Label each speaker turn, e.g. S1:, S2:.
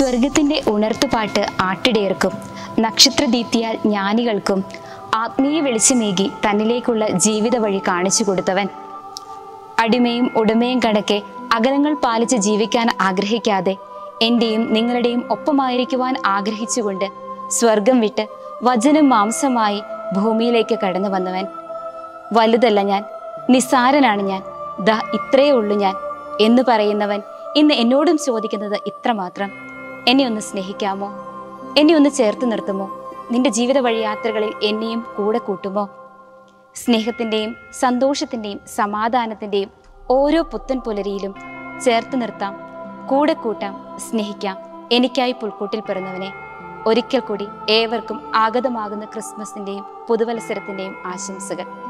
S1: സ്വർഗത്തിന്റെ ഉണർത്തുപാട്ട് ആട്ടിടയർക്കും നക്ഷത്രദീപ്തിയാൽ ജ്ഞാനികൾക്കും ആത്മീയ വെളിച്ചമേകി തന്നിലേക്കുള്ള ജീവിത വഴി കാണിച്ചു കൊടുത്തവൻ അടിമയും ഉടമയും കണക്കെ അകലങ്ങൾ പാലിച്ച് ജീവിക്കാൻ ആഗ്രഹിക്കാതെ എന്റെയും നിങ്ങളുടെയും ഒപ്പമായിരിക്കുവാൻ ആഗ്രഹിച്ചുകൊണ്ട് സ്വർഗം വിട്ട് വചനം മാംസമായി ഭൂമിയിലേക്ക് കടന്നു വന്നവൻ വലുതല്ല ഞാൻ നിസ്സാരനാണ് ഞാൻ ദാ ഇത്രയേ ഉള്ളൂ ഞാൻ എന്ന് പറയുന്നവൻ ഇന്ന് എന്നോടും ചോദിക്കുന്നത് ഇത്രമാത്രം എന്നെ ഒന്ന് സ്നേഹിക്കാമോ എന്നെ ഒന്ന് ചേർത്ത് നിർത്തുമോ നിന്റെ ജീവിത വഴി യാത്രകളിൽ എന്നെയും കൂടെ കൂട്ടുമോ സ്നേഹത്തിൻ്റെയും സന്തോഷത്തിൻ്റെയും സമാധാനത്തിൻ്റെയും ഓരോ പുത്തൻ പുലരിയിലും ചേർത്ത് നിർത്താം കൂടെ കൂട്ടാം സ്നേഹിക്കാം എനിക്കായി പുൽക്കൂട്ടിൽ പിറന്നവനെ ഒരിക്കൽ കൂടി ഏവർക്കും ആഗതമാകുന്ന ക്രിസ്മസിൻ്റെയും പുതുവത്സരത്തിൻ്റെയും ആശംസകൾ